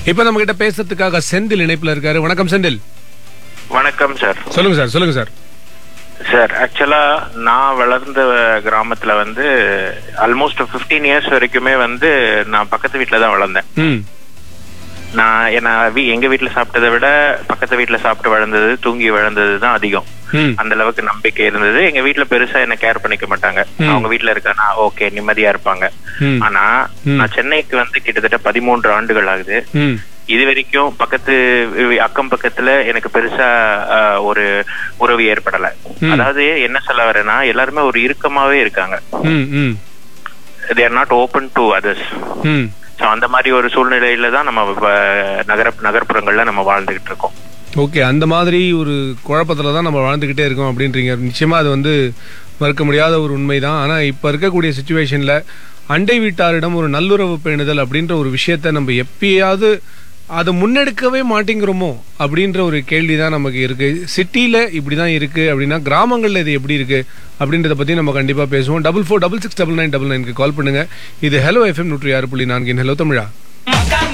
இப்ப நம்ம கிட்ட பேசுறதுக்காக செந்தில் இணைப்புல இருக்காரு வணக்கம் செந்தில் வணக்கம் சார் சொல்லுங்க சார் சொல்லுங்க சார் சார் ஆக்சுவலா நான் வளர்ந்த கிராமத்துல வந்து ஆல்மோஸ்ட் 15 இயர்ஸ் வரைக்குமே வந்து நான் பக்கத்து வீட்ல தான் வளர்ந்தேன் ம் நான் என்ன வீ- எங்க வீட்ல சாப்பிட்டதை விட பக்கத்து வீட்ல சாப்பிட்டு வளர்ந்தது தூங்கி வளர்ந்தது தான் அதிகம் ம் அந்த அளவுக்கு நம்பிக்கை இருந்தது எங்க வீட்ல பெருசா என்ன கேர் பண்ணிக்க மாட்டாங்க ம். அவங்க வீட்ல இருக்கானா ஓகே நிம்மதியா இருப்பாங்க ம் ஆனா ம். நான் சென்னைக்கு வந்து கிட்டத்தட்ட பதிமூன்று ஆண்டுகள் ஆகுது ம் இது வரைக்கும் பக்கத்து வி- அக்கம் பக்கத்துல எனக்கு பெருசா ஆஹ், ஒரு உறவு ஏற்படல ம். அதாவது என்ன சொல்ல வரேன்னா எல்லாருமே ஒரு இறுக்கமாவே இருக்காங்க hmm hmm they're not open to others hmm so அந்த மாதிரி ஒரு சூழ்நிலையில தான் நம்ம இப்ப நகர நகர்ப்புறங்கள்ல நம்ம வாழ்ந்துகிட்டு இருக்கோம் ஓகே அந்த மாதிரி ஒரு குழப்பத்துல தான் நம்ம வாழ்ந்துகிட்டே இருக்கோம் அப்படின்றீங்க நிச்சயமா அது வந்து மறுக்க முடியாத ஒரு உண்மைதான் ஆனா இப்ப இருக்கக்கூடிய சுச்சுவேஷன்ல அண்டை வீட்டாரிடம் ஒரு நல்லுறவு பேணுதல் அப்படின்ற ஒரு விஷயத்த நம்ம எப்பயாவது அதை முன்னெடுக்கவே மாட்டேங்கிறோமோ அப்படின்ற ஒரு கேள்வி தான் நமக்கு இருக்கு சிட்டியில இப்படிதான் இருக்கு அப்படின்னா கிராமங்கள்ல இது எப்படி இருக்கு அப்படின்றத பத்தி நம்ம கண்டிப்பா பேசுவோம் double four double six double nine double நைனுக்கு கால் பண்ணுங்க இது ஹலோ எஃப்எம் நூற்றி ஆறு புள்ளி நான்கின் ஹலோ தமிழா மக்காங்க